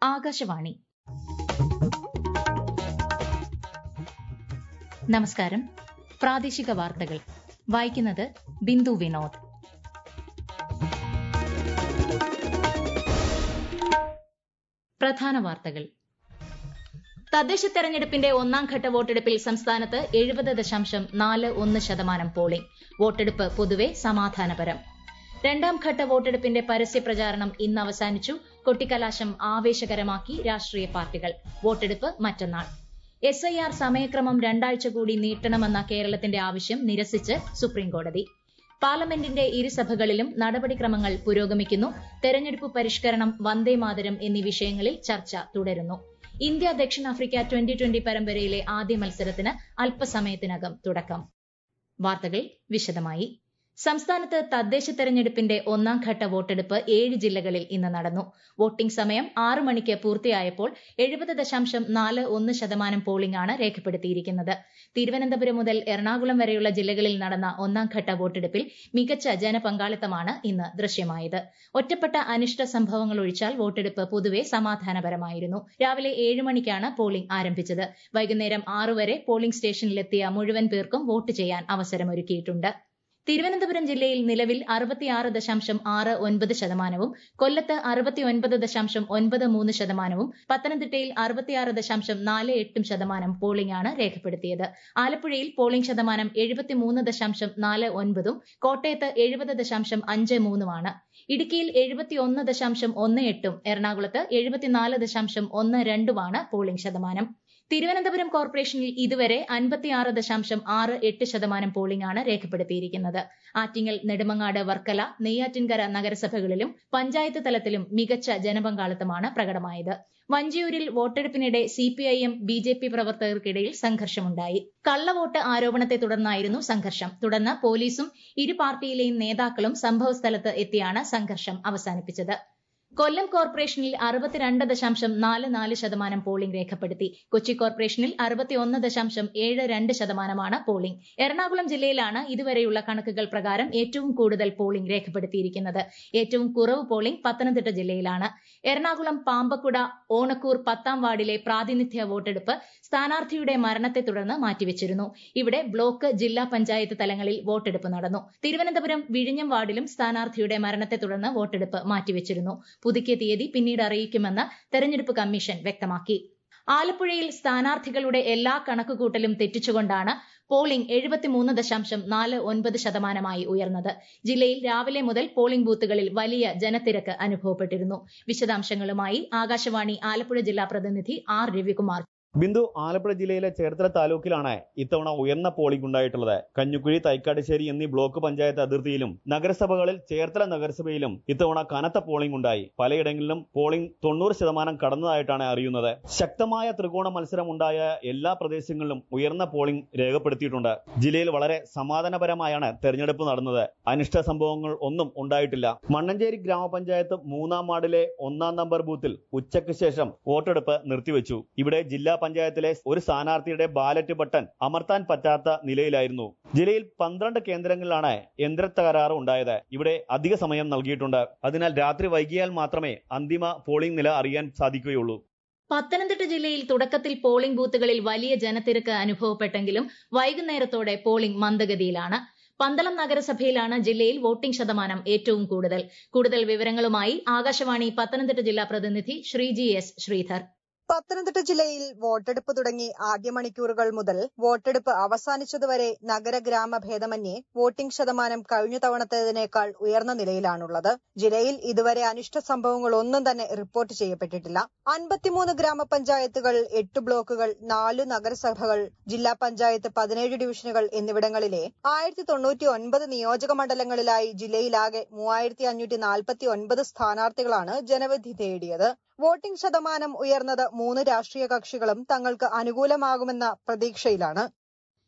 ആകാശവാണി നമസ്കാരം പ്രാദേശിക വാർത്തകൾ വായിക്കുന്നത് ബിന്ദു വിനോദ് പ്രധാന വാർത്തകൾ തദ്ദേശ തെരഞ്ഞെടുപ്പിന്റെ ഒന്നാം ഘട്ട വോട്ടെടുപ്പിൽ സംസ്ഥാനത്ത് എഴുപത് ദശാംശം നാല് ഒന്ന് ശതമാനം പോളിംഗ് വോട്ടെടുപ്പ് പൊതുവെ സമാധാനപരം രണ്ടാം ഘട്ട വോട്ടെടുപ്പിന്റെ പരസ്യ പ്രചാരണം ഇന്ന് അവസാനിച്ചു കൊട്ടിക്കലാശം ആവേശകരമാക്കി രാഷ്ട്രീയ പാർട്ടികൾ വോട്ടെടുപ്പ് മറ്റന്നാൾ എസ് ഐ ആർ സമയക്രമം രണ്ടാഴ്ച കൂടി നീട്ടണമെന്ന കേരളത്തിന്റെ ആവശ്യം നിരസിച്ച് സുപ്രീംകോടതി പാർലമെന്റിന്റെ ഇരുസഭകളിലും നടപടിക്രമങ്ങൾ പുരോഗമിക്കുന്നു തെരഞ്ഞെടുപ്പ് പരിഷ്കരണം വന്ദേമാതരം എന്നീ വിഷയങ്ങളിൽ ചർച്ച തുടരുന്നു ഇന്ത്യ ദക്ഷിണാഫ്രിക്ക ട്വന്റി ട്വന്റി പരമ്പരയിലെ ആദ്യ മത്സരത്തിന് അല്പസമയത്തിനകം തുടക്കം വാർത്തകൾ വിശദമായി സംസ്ഥാനത്ത് തദ്ദേശ തെരഞ്ഞെടുപ്പിന്റെ ഒന്നാം ഘട്ട വോട്ടെടുപ്പ് ഏഴ് ജില്ലകളിൽ ഇന്ന് നടന്നു വോട്ടിംഗ് സമയം ആറ് മണിക്ക് പൂർത്തിയായപ്പോൾ എഴുപത് ദശാംശം നാല് ഒന്ന് ശതമാനം പോളിംഗ് ആണ് രേഖപ്പെടുത്തിയിരിക്കുന്നത് തിരുവനന്തപുരം മുതൽ എറണാകുളം വരെയുള്ള ജില്ലകളിൽ നടന്ന ഒന്നാം ഘട്ട വോട്ടെടുപ്പിൽ മികച്ച ജനപങ്കാളിത്തമാണ് ഇന്ന് ദൃശ്യമായത് ഒറ്റപ്പെട്ട അനിഷ്ട സംഭവങ്ങൾ ഒഴിച്ചാൽ വോട്ടെടുപ്പ് പൊതുവെ സമാധാനപരമായിരുന്നു രാവിലെ ഏഴ് മണിക്കാണ് പോളിംഗ് ആരംഭിച്ചത് വൈകുന്നേരം ആറ് വരെ പോളിംഗ് സ്റ്റേഷനിലെത്തിയ മുഴുവൻ പേർക്കും വോട്ട് ചെയ്യാൻ അവസരമൊരുക്കിയിട്ടുണ്ട് തിരുവനന്തപുരം ജില്ലയിൽ നിലവിൽ അറുപത്തിയാറ് ദശാംശം ആറ് ഒൻപത് ശതമാനവും കൊല്ലത്ത് അറുപത്തിയൊൻപത് ദശാംശം ഒൻപത് മൂന്ന് ശതമാനവും പത്തനംതിട്ടയിൽ അറുപത്തിയാറ് ദശാംശം നാല് എട്ടും ശതമാനം പോളിംഗ് ആണ് രേഖപ്പെടുത്തിയത് ആലപ്പുഴയിൽ പോളിംഗ് ശതമാനം എഴുപത്തിമൂന്ന് ദശാംശം നാല് ഒൻപതും കോട്ടയത്ത് എഴുപത് ദശാംശം അഞ്ച് മൂന്നുമാണ് ഇടുക്കിയിൽ എഴുപത്തിയൊന്ന് ദശാംശം ഒന്ന് എട്ടും എറണാകുളത്ത് എഴുപത്തിനാല് ദശാംശം ഒന്ന് രണ്ടുമാണ് പോളിംഗ് ശതമാനം തിരുവനന്തപുരം കോർപ്പറേഷനിൽ ഇതുവരെ അൻപത്തിയാറ് ദശാംശം ആറ് എട്ട് ശതമാനം പോളിംഗ് ആണ് രേഖപ്പെടുത്തിയിരിക്കുന്നത് ആറ്റിങ്ങൽ നെടുമങ്ങാട് വർക്കല നെയ്യാറ്റിൻകര നഗരസഭകളിലും പഞ്ചായത്ത് തലത്തിലും മികച്ച ജനപങ്കാളിത്തമാണ് പ്രകടമായത് വഞ്ചിയൂരിൽ വോട്ടെടുപ്പിനിടെ സിപിഐഎം ബി ജെ പി പ്രവർത്തകർക്കിടയിൽ സംഘർഷമുണ്ടായി കള്ളവോട്ട് ആരോപണത്തെ തുടർന്നായിരുന്നു സംഘർഷം തുടർന്ന് പോലീസും ഇരു പാർട്ടിയിലെയും നേതാക്കളും സംഭവസ്ഥലത്ത് എത്തിയാണ് സംഘർഷം അവസാനിപ്പിച്ചത് കൊല്ലം കോർപ്പറേഷനിൽ അറുപത്തിരണ്ട് ദശാംശം നാല് നാല് ശതമാനം പോളിംഗ് രേഖപ്പെടുത്തി കൊച്ചി കോർപ്പറേഷനിൽ അറുപത്തിയൊന്ന് ദശാംശം ഏഴ് രണ്ട് ശതമാനമാണ് പോളിംഗ് എറണാകുളം ജില്ലയിലാണ് ഇതുവരെയുള്ള കണക്കുകൾ പ്രകാരം ഏറ്റവും കൂടുതൽ പോളിംഗ് രേഖപ്പെടുത്തിയിരിക്കുന്നത് ഏറ്റവും കുറവ് പോളിംഗ് പത്തനംതിട്ട ജില്ലയിലാണ് എറണാകുളം പാമ്പക്കുട ഓണക്കൂർ പത്താം വാർഡിലെ പ്രാതിനിധ്യ വോട്ടെടുപ്പ് സ്ഥാനാർത്ഥിയുടെ മരണത്തെ തുടർന്ന് മാറ്റിവെച്ചിരുന്നു ഇവിടെ ബ്ലോക്ക് ജില്ലാ പഞ്ചായത്ത് തലങ്ങളിൽ വോട്ടെടുപ്പ് നടന്നു തിരുവനന്തപുരം വിഴിഞ്ഞം വാർഡിലും സ്ഥാനാർത്ഥിയുടെ മരണത്തെ തുടർന്ന് വോട്ടെടുപ്പ് മാറ്റിവെച്ചിരുന്നു പുതുക്കിയ തീയതി പിന്നീട് അറിയിക്കുമെന്ന് തെരഞ്ഞെടുപ്പ് കമ്മീഷൻ വ്യക്തമാക്കി ആലപ്പുഴയിൽ സ്ഥാനാർത്ഥികളുടെ എല്ലാ കണക്കുകൂട്ടലും തെറ്റിച്ചുകൊണ്ടാണ് പോളിംഗ് എഴുപത്തിമൂന്ന് ദശാംശം നാല് ഒൻപത് ശതമാനമായി ഉയർന്നത് ജില്ലയിൽ രാവിലെ മുതൽ പോളിംഗ് ബൂത്തുകളിൽ വലിയ ജനത്തിരക്ക് അനുഭവപ്പെട്ടിരുന്നു വിശദാംശങ്ങളുമായി ആകാശവാണി ആലപ്പുഴ ജില്ലാ പ്രതിനിധി ആർ രവികുമാർ ബിന്ദു ആലപ്പുഴ ജില്ലയിലെ ചേർത്തല താലൂക്കിലാണ് ഇത്തവണ ഉയർന്ന പോളിംഗ് ഉണ്ടായിട്ടുള്ളത് കഞ്ഞുക്കുഴി തൈക്കാട്ടുശ്ശേരി എന്നീ ബ്ലോക്ക് പഞ്ചായത്ത് അതിർത്തിയിലും നഗരസഭകളിൽ ചേർത്തല നഗരസഭയിലും ഇത്തവണ കനത്ത പോളിംഗ് ഉണ്ടായി പലയിടങ്ങളിലും പോളിംഗ് തൊണ്ണൂറ് ശതമാനം കടന്നതായിട്ടാണ് അറിയുന്നത് ശക്തമായ ത്രികോണ മത്സരം ഉണ്ടായ എല്ലാ പ്രദേശങ്ങളിലും ഉയർന്ന പോളിംഗ് രേഖപ്പെടുത്തിയിട്ടുണ്ട് ജില്ലയിൽ വളരെ സമാധാനപരമായാണ് തെരഞ്ഞെടുപ്പ് നടന്നത് അനിഷ്ട സംഭവങ്ങൾ ഒന്നും ഉണ്ടായിട്ടില്ല മണ്ണഞ്ചേരി ഗ്രാമപഞ്ചായത്ത് മൂന്നാം വാർഡിലെ ഒന്നാം നമ്പർ ബൂത്തിൽ ഉച്ചയ്ക്ക് ശേഷം വോട്ടെടുപ്പ് നിർത്തിവെച്ചു ഇവിടെ ജില്ലാ പഞ്ചായത്തിലെ ഒരു സ്ഥാനാർത്ഥിയുടെ ബാലറ്റ് ബട്ടൺ അമർത്താൻ പറ്റാത്ത നിലയിലായിരുന്നു ജില്ലയിൽ പന്ത്രണ്ട് കേന്ദ്രങ്ങളിലാണ് യന്ത്ര തകരാറ് ഉണ്ടായത് ഇവിടെ അധിക സമയം നൽകിയിട്ടുണ്ട് അതിനാൽ രാത്രി വൈകിയാൽ മാത്രമേ അന്തിമ പോളിംഗ് നില അറിയാൻ സാധിക്കുകയുള്ളൂ പത്തനംതിട്ട ജില്ലയിൽ തുടക്കത്തിൽ പോളിംഗ് ബൂത്തുകളിൽ വലിയ ജനത്തിരക്ക് അനുഭവപ്പെട്ടെങ്കിലും വൈകുന്നേരത്തോടെ പോളിംഗ് മന്ദഗതിയിലാണ് പന്തളം നഗരസഭയിലാണ് ജില്ലയിൽ വോട്ടിംഗ് ശതമാനം ഏറ്റവും കൂടുതൽ കൂടുതൽ വിവരങ്ങളുമായി ആകാശവാണി പത്തനംതിട്ട ജില്ലാ പ്രതിനിധി ശ്രീജി എസ് ശ്രീധർ പത്തനംതിട്ട ജില്ലയിൽ വോട്ടെടുപ്പ് തുടങ്ങി ആദ്യ മണിക്കൂറുകൾ മുതൽ വോട്ടെടുപ്പ് അവസാനിച്ചതുവരെ നഗര ഗ്രാമ ഭേദമന്യേ വോട്ടിംഗ് ശതമാനം കഴിഞ്ഞ തവണത്തേതിനേക്കാൾ ഉയർന്ന നിലയിലാണുള്ളത് ജില്ലയിൽ ഇതുവരെ അനിഷ്ട സംഭവങ്ങൾ ഒന്നും തന്നെ റിപ്പോർട്ട് ചെയ്യപ്പെട്ടിട്ടില്ല അൻപത്തിമൂന്ന് ഗ്രാമപഞ്ചായത്തുകൾ എട്ട് ബ്ലോക്കുകൾ നാല് നഗരസഭകൾ ജില്ലാ പഞ്ചായത്ത് പതിനേഴ് ഡിവിഷനുകൾ എന്നിവിടങ്ങളിലെ ആയിരത്തി തൊണ്ണൂറ്റി ഒൻപത് നിയോജക മണ്ഡലങ്ങളിലായി ജില്ലയിലാകെ മൂവായിരത്തി അഞ്ഞൂറ്റി നാൽപ്പത്തി ഒൻപത് സ്ഥാനാർത്ഥികളാണ് ജനവിധി തേടിയത് വോട്ടിംഗ് ശതമാനം ഉയർന്നത് മൂന്ന് രാഷ്ട്രീയ കക്ഷികളും തങ്ങൾക്ക് അനുകൂലമാകുമെന്ന പ്രതീക്ഷയിലാണ്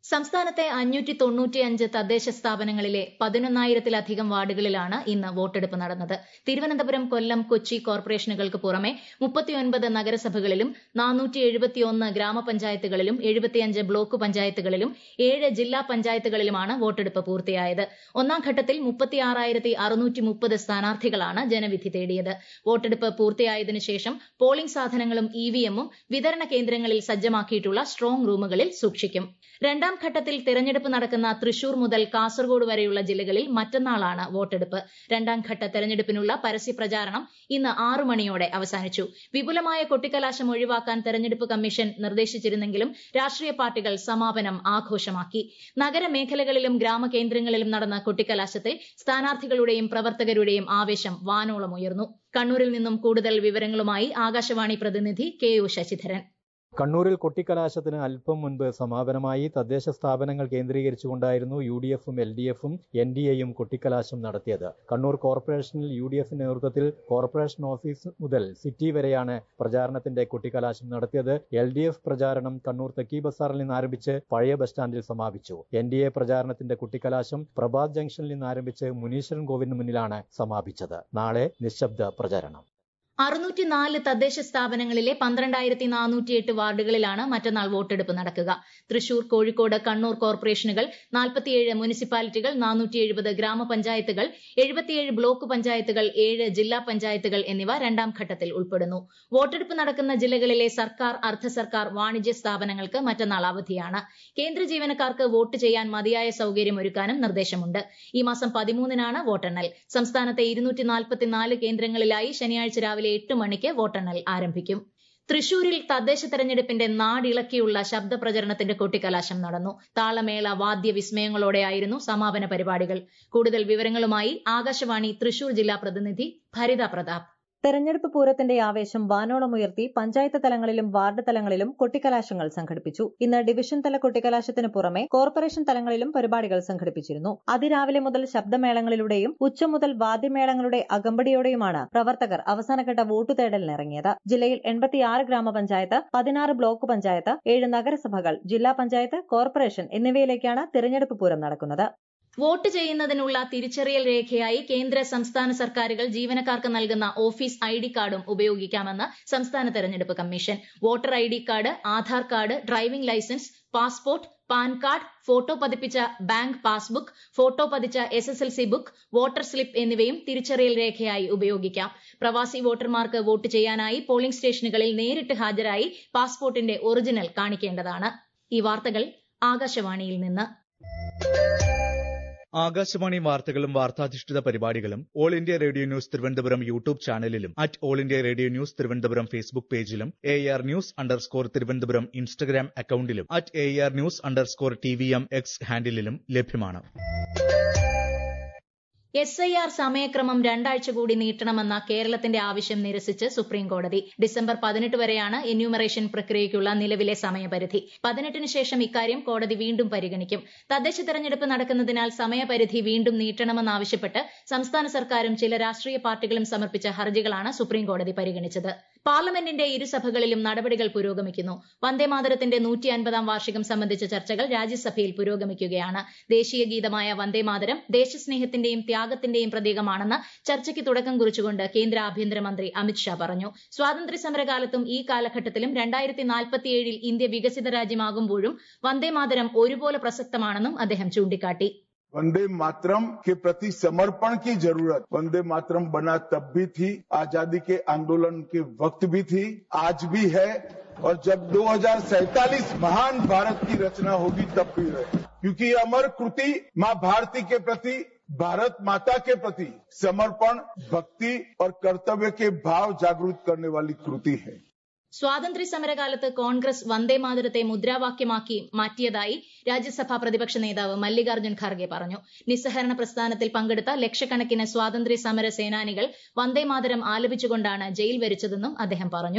സംസ്ഥാനത്തെ അഞ്ഞൂറ്റി തൊണ്ണൂറ്റിയഞ്ച് തദ്ദേശ സ്ഥാപനങ്ങളിലെ പതിനൊന്നായിരത്തിലധികം വാർഡുകളിലാണ് ഇന്ന് വോട്ടെടുപ്പ് നടന്നത് തിരുവനന്തപുരം കൊല്ലം കൊച്ചി കോർപ്പറേഷനുകൾക്ക് പുറമെ മുപ്പത്തിയൊൻപത് നഗരസഭകളിലും നാനൂറ്റി എഴുപത്തിയൊന്ന് ഗ്രാമപഞ്ചായത്തുകളിലും എഴുപത്തിയഞ്ച് ബ്ലോക്ക് പഞ്ചായത്തുകളിലും ഏഴ് ജില്ലാ പഞ്ചായത്തുകളിലുമാണ് വോട്ടെടുപ്പ് പൂർത്തിയായത് ഒന്നാം ഘട്ടത്തിൽ മുപ്പത്തിയാറായിരത്തി അറുന്നൂറ്റി മുപ്പത് സ്ഥാനാർത്ഥികളാണ് ജനവിധി തേടിയത് വോട്ടെടുപ്പ് പൂർത്തിയായതിനു ശേഷം പോളിംഗ് സാധനങ്ങളും ഇവിഎമ്മും വിതരണ കേന്ദ്രങ്ങളിൽ സജ്ജമാക്കിയിട്ടുള്ള സ്ട്രോങ് റൂമുകളിൽ സൂക്ഷിക്കും രണ്ടാം ഘട്ടത്തിൽ തെരഞ്ഞെടുപ്പ് നടക്കുന്ന തൃശൂർ മുതൽ കാസർഗോഡ് വരെയുള്ള ജില്ലകളിൽ മറ്റന്നാളാണ് വോട്ടെടുപ്പ് രണ്ടാം ഘട്ട തെരഞ്ഞെടുപ്പിനുള്ള പരസ്യപ്രചാരണം ഇന്ന് ആറു മണിയോടെ അവസാനിച്ചു വിപുലമായ കൊട്ടിക്കലാശം ഒഴിവാക്കാൻ തെരഞ്ഞെടുപ്പ് കമ്മീഷൻ നിർദ്ദേശിച്ചിരുന്നെങ്കിലും രാഷ്ട്രീയ പാർട്ടികൾ സമാപനം ആഘോഷമാക്കി നഗരമേഖലകളിലും ഗ്രാമകേന്ദ്രങ്ങളിലും നടന്ന കൊട്ടിക്കലാശത്തിൽ സ്ഥാനാർത്ഥികളുടെയും പ്രവർത്തകരുടെയും ആവേശം വാനോളം ഉയർന്നു കണ്ണൂരിൽ നിന്നും കൂടുതൽ വിവരങ്ങളുമായി ആകാശവാണി പ്രതിനിധി കെ യു ശശിധരൻ കണ്ണൂരിൽ കൊട്ടിക്കലാശത്തിന് അല്പം മുൻപ് സമാപനമായി തദ്ദേശ സ്ഥാപനങ്ങൾ കേന്ദ്രീകരിച്ചുകൊണ്ടായിരുന്നു യു ഡി എഫും എൽ ഡി എഫും എൻ ഡി എയും കൊട്ടിക്കലാശം നടത്തിയത് കണ്ണൂർ കോർപ്പറേഷനിൽ യു ഡി എഫിന്റെ നേതൃത്വത്തിൽ കോർപ്പറേഷൻ ഓഫീസ് മുതൽ സിറ്റി വരെയാണ് പ്രചാരണത്തിന്റെ കൊട്ടിക്കലാശം നടത്തിയത് എൽ ഡി എഫ് പ്രചാരണം കണ്ണൂർ തെക്കി ബസാറിൽ നിന്ന് ആരംഭിച്ച് പഴയ ബസ് സ്റ്റാൻഡിൽ സമാപിച്ചു എൻ ഡി എ പ്രചാരണത്തിന്റെ കൊട്ടിക്കലാശം പ്രഭാത് ജംഗ്ഷനിൽ നിന്ന് ആരംഭിച്ച് മുനീശ്വരൻ കോവിന് മുന്നിലാണ് സമാപിച്ചത് നാളെ നിശബ്ദ പ്രചാരണം അറുന്നൂറ്റിനാല് തദ്ദേശ സ്ഥാപനങ്ങളിലെ പന്ത്രണ്ടായിരത്തി നാനൂറ്റിയെട്ട് വാർഡുകളിലാണ് മറ്റന്നാൾ വോട്ടെടുപ്പ് നടക്കുക തൃശൂർ കോഴിക്കോട് കണ്ണൂർ കോർപ്പറേഷനുകൾ നാൽപ്പത്തിയേഴ് മുനിസിപ്പാലിറ്റികൾ നാനൂറ്റി എഴുപത് ഗ്രാമപഞ്ചായത്തുകൾ എഴുപത്തിയേഴ് ബ്ലോക്ക് പഞ്ചായത്തുകൾ ഏഴ് ജില്ലാ പഞ്ചായത്തുകൾ എന്നിവ രണ്ടാം ഘട്ടത്തിൽ ഉൾപ്പെടുന്നു വോട്ടെടുപ്പ് നടക്കുന്ന ജില്ലകളിലെ സർക്കാർ അർദ്ധ സർക്കാർ വാണിജ്യ സ്ഥാപനങ്ങൾക്ക് മറ്റന്നാൾ അവധിയാണ് കേന്ദ്ര ജീവനക്കാർക്ക് വോട്ട് ചെയ്യാൻ മതിയായ സൌകര്യം ഒരുക്കാനും നിർദ്ദേശമുണ്ട് ഈ മാസം പതിമൂന്നിനാണ് വോട്ടെണ്ണൽ സംസ്ഥാനത്തെ ഇരുന്നൂറ്റി നാൽപ്പത്തിനാല് കേന്ദ്രങ്ങളിലായി ശനിയാഴ്ച രാവിലെ എട്ട് മണിക്ക് വോട്ടെണ്ണൽ ആരംഭിക്കും തൃശൂരിൽ തദ്ദേശ തെരഞ്ഞെടുപ്പിന്റെ നാടിളക്കിയുള്ള ശബ്ദ പ്രചരണത്തിന്റെ കൊട്ടിക്കലാശം നടന്നു താളമേള വാദ്യ വിസ്മയങ്ങളോടെയായിരുന്നു സമാപന പരിപാടികൾ കൂടുതൽ വിവരങ്ങളുമായി ആകാശവാണി തൃശൂർ ജില്ലാ പ്രതിനിധി ഭരിത പ്രതാപ് തെരഞ്ഞെടുപ്പ് പൂരത്തിന്റെ ആവേശം വാനോളമുയർത്തി പഞ്ചായത്ത് തലങ്ങളിലും വാർഡ് തലങ്ങളിലും കൊട്ടിക്കലാശങ്ങൾ സംഘടിപ്പിച്ചു ഇന്ന് ഡിവിഷൻ തല കൊട്ടിക്കലാശത്തിന് പുറമെ കോർപ്പറേഷൻ തലങ്ങളിലും പരിപാടികൾ സംഘടിപ്പിച്ചിരുന്നു അതിരാവിലെ മുതൽ ശബ്ദമേളങ്ങളിലൂടെയും ഉച്ച മുതൽ വാദ്യമേളങ്ങളുടെ അകമ്പടിയോടെയുമാണ് പ്രവർത്തകർ അവസാനഘട്ട വോട്ടു തേടലിനിറങ്ങിയത് ജില്ലയിൽ എൺപത്തിയാറ് ഗ്രാമപഞ്ചായത്ത് പതിനാറ് ബ്ലോക്ക് പഞ്ചായത്ത് ഏഴ് നഗരസഭകൾ ജില്ലാ പഞ്ചായത്ത് കോർപ്പറേഷൻ എന്നിവയിലേക്കാണ് തെരഞ്ഞെടുപ്പ് പൂരം നടക്കുന്നത് വോട്ട് ചെയ്യുന്നതിനുള്ള തിരിച്ചറിയൽ രേഖയായി കേന്ദ്ര സംസ്ഥാന സർക്കാരുകൾ ജീവനക്കാർക്ക് നൽകുന്ന ഓഫീസ് ഐ ഡി കാർഡും ഉപയോഗിക്കാമെന്ന് സംസ്ഥാന തെരഞ്ഞെടുപ്പ് commission voter I D card Aadhaar card driving licence passport PAN card photo പതിപ്പിച്ച ബാങ്ക് പാസ്ബുക്ക് ഫോട്ടോ പതിച്ച S S L C book voter slip എന്നിവയും തിരിച്ചറിയൽ രേഖയായി ഉപയോഗിക്കാം പ്രവാസി വോട്ടർമാർക്ക് വോട്ട് ചെയ്യാനായി പോളിംഗ് സ്റ്റേഷനുകളിൽ നേരിട്ട് ഹാജരായി പാസ്പോർട്ടിന്റെ ഒറിജിനൽ കാണിക്കേണ്ടതാണ് ഈ വാർത്തകൾ ആകാശവാണിയിൽ നിന്ന് ആകാശവാണി വാർത്തകളും വാർത്താധിഷ്ഠിത പരിപാടികളും All India Radio News Thiruvananthapuram YouTube ചാനലിലും at All India Radio News Thiruvananthapuram Facebook പേജിലും A R news underscore Thiruvananthapuram Instagram അക്കൌണ്ടിലും at A R news underscore T V M X ഹാൻഡിലും ലഭ്യമാണ് എസ് ഐ ആർ സമയക്രമം രണ്ടാഴ്ച കൂടി നീട്ടണമെന്ന കേരളത്തിന്റെ ആവശ്യം നിരസിച്ച് സുപ്രീം കോടതി ഡിസംബർ പതിനെട്ട് വരെയാണ് എന്യൂമറേഷൻ പ്രക്രിയയ്ക്കുള്ള നിലവിലെ സമയപരിധി പതിനെട്ടിന് ശേഷം ഇക്കാര്യം കോടതി വീണ്ടും പരിഗണിക്കും തദ്ദേശ തെരഞ്ഞെടുപ്പ് നടക്കുന്നതിനാൽ സമയപരിധി വീണ്ടും നീട്ടണമെന്നാവശ്യപ്പെട്ട് സംസ്ഥാന സർക്കാരും ചില രാഷ്ട്രീയ പാർട്ടികളും സമർപ്പിച്ച ഹർജികളാണ് സുപ്രീം കോടതി പരിഗണിച്ചത് പാർലമെന്റിന്റെ ഇരുസഭകളിലും നടപടികൾ പുരോഗമിക്കുന്നു വന്ദേമാതരത്തിന്റെ നൂറ്റി അൻപതാം വാർഷികം സംബന്ധിച്ച ചർച്ചകൾ രാജ്യസഭയിൽ പുരോഗമിക്കുകയാണ് ദേശീയ ഗീതമായ വന്ദേമാതരം ദേശസ്നേഹത്തിന്റെയും ത്യാഗത്തിന്റെയും പ്രതീകമാണെന്ന് ചർച്ചയ്ക്ക് തുടക്കം കുറിച്ചുകൊണ്ട് കേന്ദ്ര ആഭ്യന്തരമന്ത്രി അമിത്ഷാ പറഞ്ഞു സ്വാതന്ത്ര്യ സമരകാലത്തും ഈ കാലഘട്ടത്തിലും രണ്ടായിരത്തി നാൽപ്പത്തിയേഴിൽ ഇന്ത്യ വികസിത രാജ്യമാകുമ്പോഴും വന്ദേമാതരം ഒരുപോലെ പ്രസക്തമാണെന്നും അദ്ദേഹം ചൂണ്ടിക്കാട്ടി वंदे मातरम के प्रति समर्पण की जरूरत वंदे मातरम बना तब भी थी आजादी के आंदोलन के वक्त भी थी आज भी है और जब दो महान भारत की रचना होगी तब भी है क्योंकि ये अमर कृति मां भारती के प्रति भारत माता के प्रति समर्पण भक्ति और कर्तव्य के भाव जागृत करने वाली कृति है സ്വാതന്ത്ര്യ സമരകാലത്ത് കോൺഗ്രസ് വന്ദേമാതരത്തെ മുദ്രാവാക്യമാക്കി മാറ്റിയതായി രാജ്യസഭാ പ്രതിപക്ഷ നേതാവ് മല്ലികാർജ്ജുൻ ഖാർഗെ പറഞ്ഞു നിസ്സഹരണ പ്രസ്ഥാനത്തിൽ പങ്കെടുത്ത ലക്ഷക്കണക്കിന് സ്വാതന്ത്ര്യ സമര സേനാനികൾ വന്ദേമാതരം ആലപിച്ചുകൊണ്ടാണ് ജയിൽ വരിച്ചതെന്നും അദ്ദേഹം പറഞ്ഞു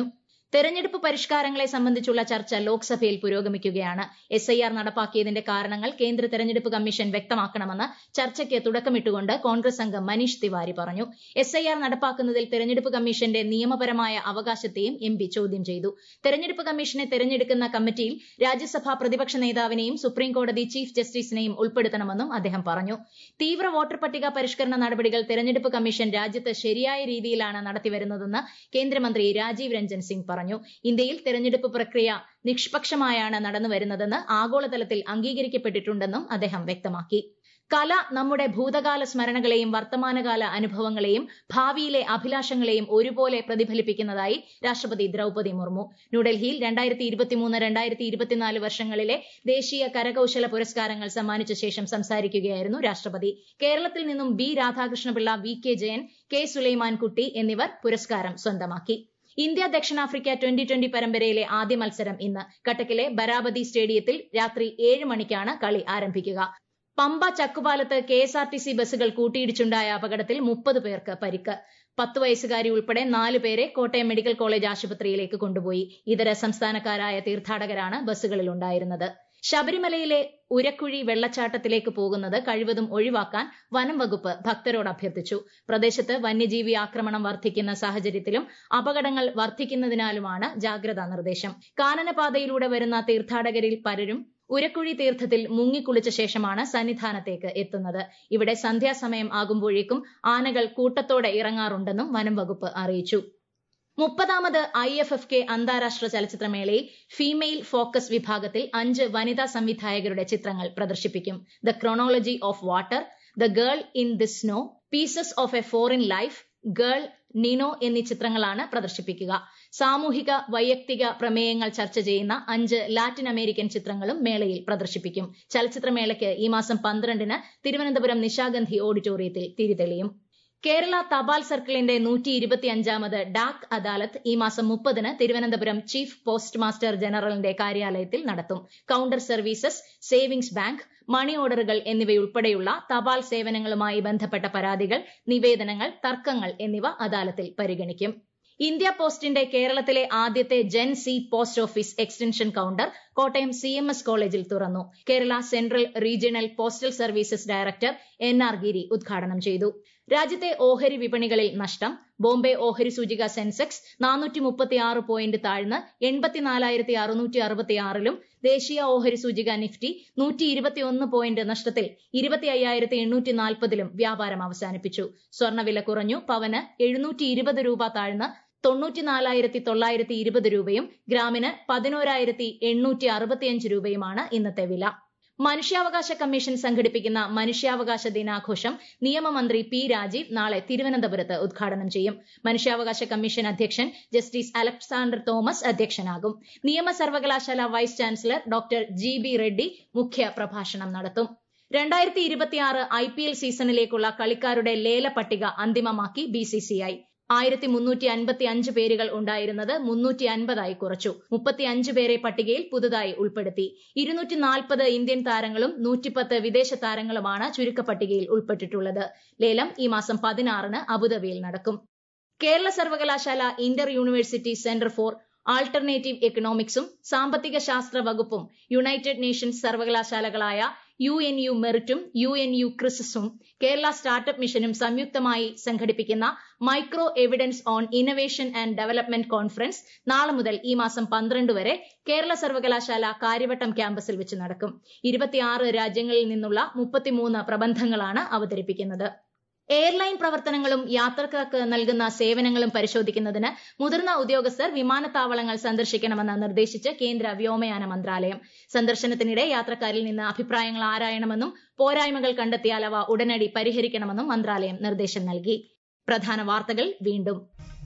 തെരഞ്ഞെടുപ്പ് പരിഷ്കാരങ്ങളെ സംബന്ധിച്ചുള്ള ചർച്ച ലോക്സഭയിൽ പുരോഗമിക്കുകയാണ് എസ് ഐ ആർ നടപ്പാക്കിയതിന്റെ കാരണങ്ങൾ കേന്ദ്ര തെരഞ്ഞെടുപ്പ് കമ്മീഷൻ വ്യക്തമാക്കണമെന്ന് ചർച്ചയ്ക്ക് തുടക്കമിട്ടുകൊണ്ട് കോൺഗ്രസ് അംഗം മനീഷ് തിവാരി പറഞ്ഞു എസ് ഐ ആർ നടപ്പാക്കുന്നതിൽ തെരഞ്ഞെടുപ്പ് കമ്മീഷന്റെ നിയമപരമായ അവകാശത്തെയും എം പി ചോദ്യം ചെയ്തു തെരഞ്ഞെടുപ്പ് കമ്മീഷനെ തെരഞ്ഞെടുക്കുന്ന കമ്മിറ്റിയിൽ രാജ്യസഭാ പ്രതിപക്ഷ നേതാവിനെയും സുപ്രീംകോടതി ചീഫ് ജസ്റ്റിസിനെയും ഉൾപ്പെടുത്തണമെന്നും അദ്ദേഹം പറഞ്ഞു തീവ്ര വോട്ടർ പട്ടിക പരിഷ്കരണ നടപടികൾ തെരഞ്ഞെടുപ്പ് കമ്മീഷൻ രാജ്യത്ത് ശരിയായ രീതിയിലാണ് നടത്തിവരുന്നതെന്ന് കേന്ദ്രമന്ത്രി രാജീവ് രഞ്ജൻ സിംഗ് പറഞ്ഞു ഇന്ത്യയിൽ തെരഞ്ഞെടുപ്പ് പ്രക്രിയ നിഷ്പക്ഷമായാണ് നടന്നുവരുന്നതെന്ന് ആഗോളതലത്തിൽ അംഗീകരിക്കപ്പെട്ടിട്ടുണ്ടെന്നും അദ്ദേഹം വ്യക്തമാക്കി കല നമ്മുടെ ഭൂതകാല സ്മരണകളെയും വർത്തമാനകാല അനുഭവങ്ങളെയും ഭാവിയിലെ അഭിലാഷങ്ങളെയും ഒരുപോലെ പ്രതിഫലിപ്പിക്കുന്നതായി രാഷ്ട്രപതി ദ്രൌപതി മുർമു ന്യൂഡൽഹിയിൽ രണ്ടായിരത്തി ഇരുപത്തിമൂന്ന് രണ്ടായിരത്തി ഇരുപത്തിനാല് വർഷങ്ങളിലെ ദേശീയ കരകൌശല പുരസ്കാരങ്ങൾ സമ്മാനിച്ച ശേഷം സംസാരിക്കുകയായിരുന്നു രാഷ്ട്രപതി കേരളത്തിൽ നിന്നും B Radhakrishnapillai V K Jayan K Sulaimankutty എന്നിവർ പുരസ്കാരം സ്വന്തമാക്കി ഇന്ത്യ ദക്ഷിണാഫ്രിക്ക ട്വന്റി ട്വന്റി പരമ്പരയിലെ ആദ്യ മത്സരം ഇന്ന് കട്ടക്കിലെ ബരാബതി സ്റ്റേഡിയത്തിൽ രാത്രി ഏഴ് മണിക്കാണ് കളി ആരംഭിക്കുക പമ്പ ചക്കുപാലത്ത് K S R T C ബസ്സുകൾ കൂട്ടിയിടിച്ചുണ്ടായ അപകടത്തിൽ മുപ്പത് പേർക്ക് പരിക്ക് പത്ത് വയസ്സുകാരി ഉൾപ്പെടെ നാല് പേരെ കോട്ടയം മെഡിക്കൽ കോളേജ് ആശുപത്രിയിലേക്ക് കൊണ്ടുപോയി ഇതര സംസ്ഥാനക്കാരായ തീർത്ഥാടകരാണ് ബസ്സുകളിൽ ഉണ്ടായിരുന്നത് ശബരിമലയിലെ ഉരക്കുഴി വെള്ളച്ചാട്ടത്തിലേക്ക് പോകുന്നത് കഴിവതും ഒഴിവാക്കാൻ വനം വകുപ്പ് ഭക്തരോട് അഭ്യർത്ഥിച്ചു പ്രദേശത്ത് വന്യജീവി ആക്രമണം വർദ്ധിക്കുന്ന സാഹചര്യത്തിലും അപകടങ്ങൾ വർദ്ധിക്കുന്നതിനാലുമാണ് ജാഗ്രതാ നിർദ്ദേശം കാനനപാതയിലൂടെ വരുന്ന തീർത്ഥാടകരിൽ പലരും ഉരക്കുഴി തീർത്ഥത്തിൽ മുങ്ങിക്കുളിച്ച ശേഷമാണ് സന്നിധാനത്തേക്ക് എത്തുന്നത് ഇവിടെ സന്ധ്യാസമയം ആകുമ്പോഴേക്കും ആനകൾ കൂട്ടത്തോടെ ഇറങ്ങാറുണ്ടെന്നും വനം വകുപ്പ് അറിയിച്ചു മുപ്പതാമത് ഐ എഫ് എഫ് കെ അന്താരാഷ്ട്ര ചലച്ചിത്രമേളയിൽ ഫീമെയിൽ ഫോക്കസ് വിഭാഗത്തിൽ അഞ്ച് വനിതാ സംവിധായകരുടെ ചിത്രങ്ങൾ പ്രദർശിപ്പിക്കും the chronology of water the girl in the snow pieces of a foreign life girl Nino എന്നീ ചിത്രങ്ങളാണ് പ്രദർശിപ്പിക്കുക സാമൂഹിക വൈയക്തിക പ്രമേയങ്ങൾ ചർച്ച ചെയ്യുന്ന അഞ്ച് ലാറ്റിൻ അമേരിക്കൻ ചിത്രങ്ങളും മേളയിൽ പ്രദർശിപ്പിക്കും ചലച്ചിത്രമേളയ്ക്ക് ഈ മാസം പന്ത്രണ്ടിന് തിരുവനന്തപുരം നിശാഗന്ധി ഓഡിറ്റോറിയത്തിൽ തിരിതെളിയും കേരള തപാൽ സർക്കിളിന്റെ നൂറ്റി ഇരുപത്തിയഞ്ചാമത് ഡാക് അദാലത്ത് ഈ മാസം മുപ്പതിന് തിരുവനന്തപുരം ചീഫ് പോസ്റ്റ് മാസ്റ്റർ ജനറലിന്റെ കാര്യാലയത്തിൽ നടത്തും counter services savings bank money ഓർഡറുകൾ എന്നിവയുൾപ്പെടെയുള്ള തപാൽ സേവനങ്ങളുമായി ബന്ധപ്പെട്ട പരാതികൾ നിവേദനങ്ങൾ തർക്കങ്ങൾ എന്നിവ അദാലത്തിൽ പരിഗണിക്കും ഇന്ത്യ പോസ്റ്റിന്റെ കേരളത്തിലെ ആദ്യത്തെ Gen Z post office extension counter Kottayam C M S കോളേജിൽ തുറന്നു Kerala central regional postal services director N R Giri ഉദ്ഘാടനം ചെയ്തു രാജ്യത്തെ ഓഹരി വിപണികളിൽ നഷ്ടം ബോംബെ ഓഹരി സൂചിക സെൻസെക്സ് നാനൂറ്റി മുപ്പത്തിയാറ് പോയിന്റ് താഴ്ന്ന് എൺപത്തിനാലായിരത്തി അറുന്നൂറ്റി അറുപത്തിയാറിലും ദേശീയ ഓഹരി സൂചിക നിഫ്റ്റി നൂറ്റി ഇരുപത്തിയൊന്ന് പോയിന്റ് നഷ്ടത്തിൽ ഇരുപത്തി അയ്യായിരത്തി എണ്ണൂറ്റി നാൽപ്പതിലും വ്യാപാരം അവസാനിപ്പിച്ചു സ്വർണ്ണവില കുറഞ്ഞു പവന് എഴുന്നൂറ്റി ഇരുപത് രൂപ താഴ്ന്ന് തൊണ്ണൂറ്റിനാലായിരത്തി തൊള്ളായിരത്തി ഇരുപത് രൂപയും ഗ്രാമിന് പതിനോരായിരത്തി എണ്ണൂറ്റി അറുപത്തിയഞ്ച് രൂപയുമാണ് ഇന്നത്തെ വില മനുഷ്യാവകാശ കമ്മീഷൻ സംഘടിപ്പിക്കുന്ന മനുഷ്യാവകാശ ദിനാഘോഷം നിയമമന്ത്രി പി രാജീവ് നാളെ തിരുവനന്തപുരത്ത് ഉദ്ഘാടനം ചെയ്യും മനുഷ്യാവകാശ കമ്മീഷൻ അധ്യക്ഷൻ ജസ്റ്റിസ് അലക്സാണ്ടർ തോമസ് അധ്യക്ഷനാകും നിയമ സർവകലാശാല vice chancellor doctor G B Reddy മുഖ്യ പ്രഭാഷണം നടത്തും രണ്ടായിരത്തി ഇരുപത്തിയാറ് ഐ പി എൽ സീസണിലേക്കുള്ള കളിക്കാരുടെ ലേല പട്ടിക അന്തിമമാക്കി ബി സി സി ഐ ആയിരത്തി മുന്നൂറ്റി അൻപത്തി അഞ്ച് പേരുകൾ ഉണ്ടായിരുന്നത് മുന്നൂറ്റി അൻപതായി കുറച്ചു മുപ്പത്തി അഞ്ച് പേരെ പട്ടികയിൽ പുതുതായി ഉൾപ്പെടുത്തി ഇരുന്നൂറ്റി നാൽപ്പത് ഇന്ത്യൻ താരങ്ങളും നൂറ്റിപ്പത്ത് വിദേശ താരങ്ങളുമാണ് ചുരുക്കപ്പട്ടികയിൽ ഉൾപ്പെട്ടിട്ടുള്ളത് ലേലം ഈ മാസം പതിനാറിന് അബുദാബിയിൽ നടക്കും കേരള സർവകലാശാല inter university centre for alternative എക്കണോമിക്സും സാമ്പത്തിക ശാസ്ത്ര വകുപ്പും യുണൈറ്റഡ് നേഷൻസ് സർവകലാശാലകളായ യു എൻ യു മെറിറ്റും യു എൻ യു ക്രിസസും കേരള സ്റ്റാർട്ടപ്പ് മിഷനും സംയുക്തമായി സംഘടിപ്പിക്കുന്ന micro evidence on innovation and development conference നാളെ മുതൽ ഈ മാസം പന്ത്രണ്ട് വരെ കേരള സർവകലാശാല കാര്യവട്ടം ക്യാമ്പസിൽ വെച്ച് നടക്കും ഇരുപത്തിയാറ് രാജ്യങ്ങളിൽ നിന്നുള്ള മുപ്പത്തിമൂന്ന് പ്രബന്ധങ്ങളാണ് അവതരിപ്പിക്കുന്നത് എയർലൈൻ പ്രവർത്തനങ്ങളും യാത്രക്കാർക്ക് നൽകുന്ന സേവനങ്ങളും പരിശോധിക്കുന്നതിന് മുതിർന്ന ഉദ്യോഗസ്ഥർ വിമാനത്താവളങ്ങൾ സന്ദർശിക്കണമെന്ന് നിർദ്ദേശിച്ച് കേന്ദ്ര വ്യോമയാന മന്ത്രാലയം സന്ദർശനത്തിനിടെ യാത്രക്കാരിൽ നിന്ന് അഭിപ്രായങ്ങൾ ആരായണമെന്നും പോരായ്മകൾ കണ്ടെത്തിയാൽ അവ ഉടനടി പരിഹരിക്കണമെന്നും മന്ത്രാലയം നിർദ്ദേശം നൽകി പ്രധാന വാർത്തകൾ വീണ്ടും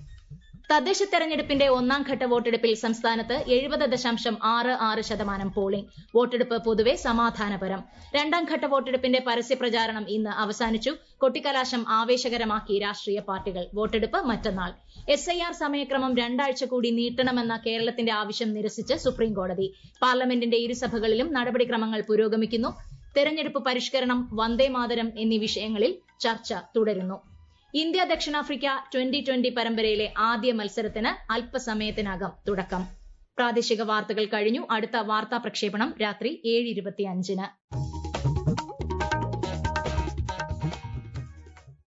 തദ്ദേശ തെരഞ്ഞെടുപ്പിന്റെ ഒന്നാം ഘട്ട വോട്ടെടുപ്പിൽ സംസ്ഥാനത്ത് എഴുപത് ദശാംശം ആറ് ആറ് ശതമാനം പോളിംഗ് വോട്ടെടുപ്പ് പൊതുവെ സമാധാനപരം രണ്ടാം ഘട്ട വോട്ടെടുപ്പിന്റെ പരസ്യപ്രചാരണം ഇന്ന് അവസാനിച്ചു കൊട്ടിക്കലാശം ആവേശകരമാക്കി രാഷ്ട്രീയ പാർട്ടികൾ വോട്ടെടുപ്പ് മറ്റന്നാൾ എസ് ഐ ആർ സമയക്രമം രണ്ടാഴ്ച കൂടി നീട്ടണമെന്ന കേരളത്തിന്റെ ആവശ്യം നിരസിച്ച് സുപ്രീംകോടതി പാർലമെന്റിന്റെ ഇരുസഭകളിലും നടപടിക്രമങ്ങൾ പുരോഗമിക്കുന്നു തെരഞ്ഞെടുപ്പ് പരിഷ്കരണം വന്ദേമാതരം എന്നീ വിഷയങ്ങളിൽ ചർച്ച തുടരുന്നു ഇന്ത്യ ദക്ഷിണാഫ്രിക്ക ട്വന്റി ട്വന്റി പരമ്പരയിലെ ആദ്യ മത്സരത്തിന് അല്പസമയത്തിനകം തുടക്കം പ്രാദേശിക വാർത്തകൾ കഴിഞ്ഞു അടുത്ത വാർത്താ പ്രക്ഷേപണം രാത്രി ഏഴ് ഇരുപത്തിയഞ്ചിന്